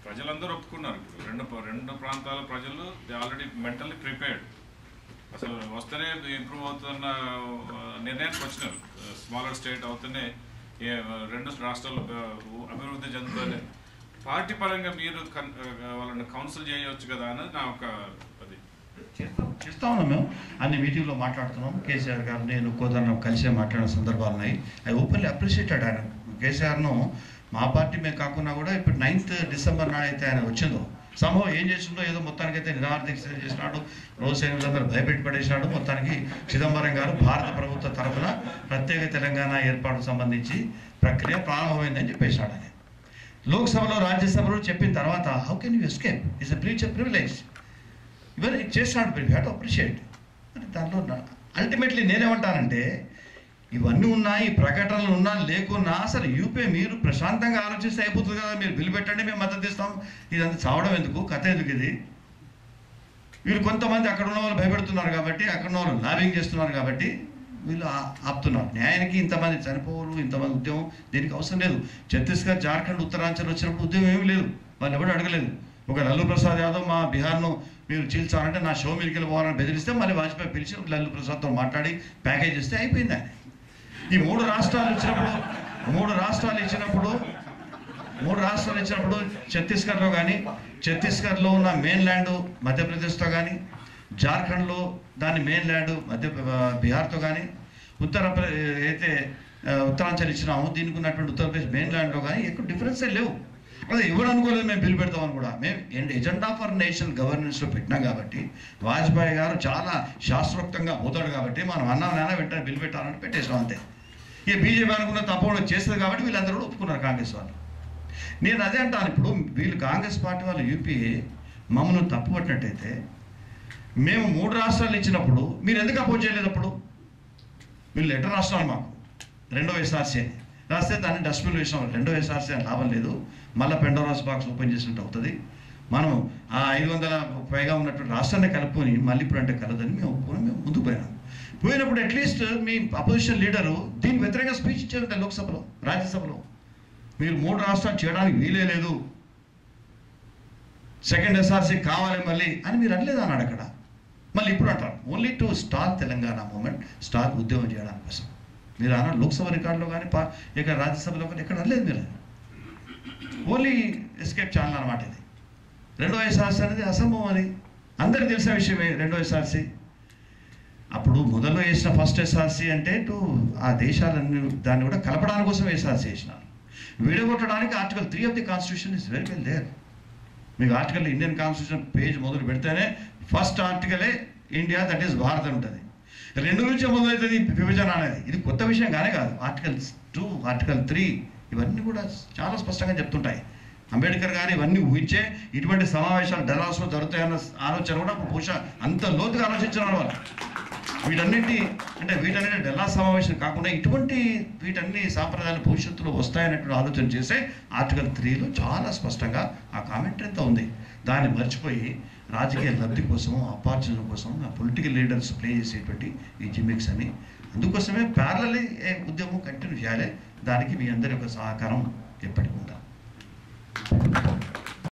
ప్రజలందరూ ఒప్పుకున్నారు ఇప్పుడు రెండు ప్ర- రెండు ప్రాంతాల ప్రజలు దే ఆల్రెడీ మెంటల్లీ ప్రిపేర్డ్ అసలు వస్తేనే ఇంప్రూవ్ అవుతున్న ఆ, నిర్ణయానికి వచ్చినారు స్మాలర్ స్టేట్ అవుతూనే ఏ, రెండు రాష్ట్రాలు ఆ, అభివృద్ధి చెందుతుంది పార్టీ పరంగా మీరు కన్- ఆ, వాళ్ళని కౌన్సిల్ చేయవచ్చు కదా అని నా ఒక అది చేస్తాం చేస్తా ఉన్నాం మేము అన్ని మీటింగ్లో మాట్లాడుతున్నాం కేసీఆర్ గారు నేను కోదన్న కలిసే మాట్లాడిన సందర్భాలు ఉన్నాయి ఐ ఓపెన్లీ అప్రిషియేటెడ్ ఆయన కేసీఆర్ను మా పార్టీ మేము కాకుండా కూడా ఇప్పుడు నైన్త్ డిసెంబర్ నాడైతే ఆయన వచ్చిందో సంభవం ఏం చేసిండో ఏదో మొత్తానికైతే నిరాహార దీక్ష చేసినాడు రోజు సైనికులందరూ భయపెట్టి పడేసినాడు మొత్తానికి చిదంబరం గారు భారత ప్రభుత్వ తరఫున ప్రత్యేక తెలంగాణ ఏర్పాటుకు సంబంధించి ప్రక్రియ ప్రారంభమైందని చెప్పేసినాడు ఆయన లోక్సభలో రాజ్యసభలో చెప్పిన తర్వాత how can you escape is a breach of privilege ఇవన్నీ చేస్తున్నాడు మీరు హ్యాట్ అప్రిషియేట్ అంటే దాంట్లో అల్టిమేట్లీ నేనేమంటానంటే ఇవన్నీ ఉన్నాయి ప్రకటనలు ఉన్నా లేకున్నా అసలు యూపీ మీరు ప్రశాంతంగా ఆలోచిస్తే అయిపోతుంది కదా మీరు బిల్లు పెట్టండి మేము మద్దతు ఇస్తాం ఇదంతా చావడం ఎందుకు కథ ఎందుకు ఇది వీళ్ళు కొంతమంది అక్కడ ఉన్న వాళ్ళు భయపెడుతున్నారు కాబట్టి అక్కడ ఉన్న వాళ్ళు లాబింగ్ చేస్తున్నారు కాబట్టి వీళ్ళు ఆ- ఆపుతున్నారు న్యాయానికి ఇంతమంది చనిపోరు ఇంతమంది ఉద్యమం దీనికి అవసరం లేదు ఛత్తీస్గఢ్ జార్ఖండ్ ఉత్తరాంచల్ వచ్చినప్పుడు ఉద్యమం ఏమీ లేదు వాళ్ళు ఎవరు అడగలేదు ఒక లల్లు ప్రసాద్ యాదవ్ మా బీహార్ను మీరు చీల్చాలంటే నా షో మీదకి వెళ్ళిపోవాలని బెదిరిస్తే మళ్ళీ వాజ్పేయి పిలిచి లల్లు ప్రసాద్తో మాట్లాడి ప్యాకేజ్ ఇస్తే అయిపోయింది ఆయన ఈ మూడు రాష్ట్రాలు ఇచ్చినప్పుడు మూడు రాష్ట్రాలు ఇచ్చినప్పుడు మూడు రాష్ట్రాలు ఇచ్చినప్పుడు ఛత్తీస్గఢ్లో కానీ ఛత్తీస్గఢ్లో ఉన్న మెయిన్ ల్యాండ్ మధ్యప్రదేశ్తో కానీ జార్ఖండ్లో దాని మెయిన్ ల్యాండ్ మధ్య బీహార్తో కానీ ఉత్తర అయితే ఆ, ఉత్తరాంచల్ ఇచ్చినాము దీనికి ఉన్నటువంటి ఉత్తరప్రదేశ్ మెయిన్ ల్యాండ్లో కానీ ఎక్కువ డిఫరెన్సే లేవు అదే ఎవరు అనుకోలేదు మేము బిల్ పెడతామని కూడా మేము ఎజెండా ఫర్ నేషనల్ గవర్నెన్స్లో పెట్టినాం కాబట్టి వాజ్పేయి గారు చాలా శాస్త్రోక్తంగా పోతాడు కాబట్టి మనం అన్నాం నాన్న వెంటనే బిల్ పెట్టాలని పెట్టేసాం అంతే ఇక బీజేపీ అనుకున్న తప్పకుండా చేస్తుంది కాబట్టి వీళ్ళందరూ కూడా ఒప్పుకున్నారు కాంగ్రెస్ వాళ్ళు నేను అదే అంటాను ఇప్పుడు వీళ్ళు కాంగ్రెస్ పార్టీ వాళ్ళు యూపీఏ మమ్మల్ని తప్పు పట్టినట్టయితే మేము మూడు రాష్ట్రాలు ఇచ్చినప్పుడు మీరు ఎందుకు అపోజ్ చేయలేదు అప్పుడు వీళ్ళు లెటర్ రాస్తున్నారు మాకు రెండో ఎస్ఆర్సీ అని రాస్తే దాన్ని డస్ట్బిన్ వేసినాం రెండో ఎస్ఆర్సీ అని లాభం లేదు మళ్ళీ పెండోరాస్ బాక్స్ ఓపెన్ చేసినట్టు అవుతుంది మనం ఆ ఐదు వందల పైగా ఉన్నటువంటి రాష్ట్రాన్ని కలుపుకొని మళ్ళీ ఇప్పుడు అంటే కలదని మేము ఒప్పుకొని మేము ముందుకు పోయినాం పోయినప్పుడు అట్లీస్ట్ మీ అపోజిషన్ లీడరు దీని వ్యతిరేక స్పీచ్ ఇచ్చారు లోక్సభలో రాజ్యసభలో మీరు మూడు రాష్ట్రాలు చేయడానికి వీలే లేదు సెకండ్ ఎస్ఆర్సీ కావాలి మళ్ళీ అని మీరు అనలేదు అన్నాడు అక్కడ మళ్ళీ ఇప్పుడు అంటారు only to star Telangana movement star ఉద్యమం చేయడానికి కోసం మీరు అన్నారు లోక్సభ రికార్డులో కానీ పా ఇక్కడ రాజ్యసభలో కానీ ఎక్కడ అనలేదు మీరు ఓన్లీ ఎస్కేప్ ఛానల్ అనమాట ఇది రెండో ఎస్ఆర్సీ అనేది అసంభవం అది అందరికి తెలిసిన విషయమే రెండో ఎస్ఆర్సీ అప్పుడు మొదలు వేసిన ఫస్ట్ ఎస్ఆర్సీ అంటే టు ఆ దేశాలన్నీ దాన్ని కూడా కలపడానికి కోసం ఎస్ఆర్సీ వేసినారు విడగొట్టడానికి article three of the constitution is very well there మీకు ఆర్టికల్ ఇండియన్ కాన్స్టిట్యూషన్ పేజ్ మొదలు పెడితేనే ఫస్ట్ ఆర్టికలే ఇండియా దట్ ఈస్ భారత్ అని ఉంటుంది రెండు నుంచి మొదలవుతుంది విభజన అనేది ఇది కొత్త విషయం కానే కాదు ఆర్టికల్ టూ ఆర్టికల్ త్రీ ఇవన్నీ కూడా చాలా స్పష్టంగా చెప్తుంటాయి అంబేద్కర్ గారు ఇవన్నీ ఊహించే ఇటువంటి సమావేశాలు డలాస్లో జరుగుతాయన్న ఆలోచన కూడా అప్పుడు బహుశా అంత లోతుగా ఆలోచించిన వాళ్ళు వీటన్నిటి అంటే వీటన్నిటి డెల్లా సమావేశం కాకుండా ఇటువంటి వీటన్ని సాంప్రదాయాలు భవిష్యత్తులో వస్తాయనేటువంటి ఆలోచన చేసే ఆర్టికల్ త్రీలో చాలా స్పష్టంగా ఆ కామెంట్ ఎంత ఉంది దాన్ని మర్చిపోయి రాజకీయ లబ్ధి కోసం అపార్చునిటీ కోసం ఆ పొలిటికల్ లీడర్స్ ప్లే చేసేటువంటి ఈ జిమిక్స్ అని అందుకోసమే ప్యారలీ ఉద్యమం కంటిన్యూ చేయాలి దానికి మీ అందరి యొక్క సహకారం ఎప్పటికీ ఉండాలి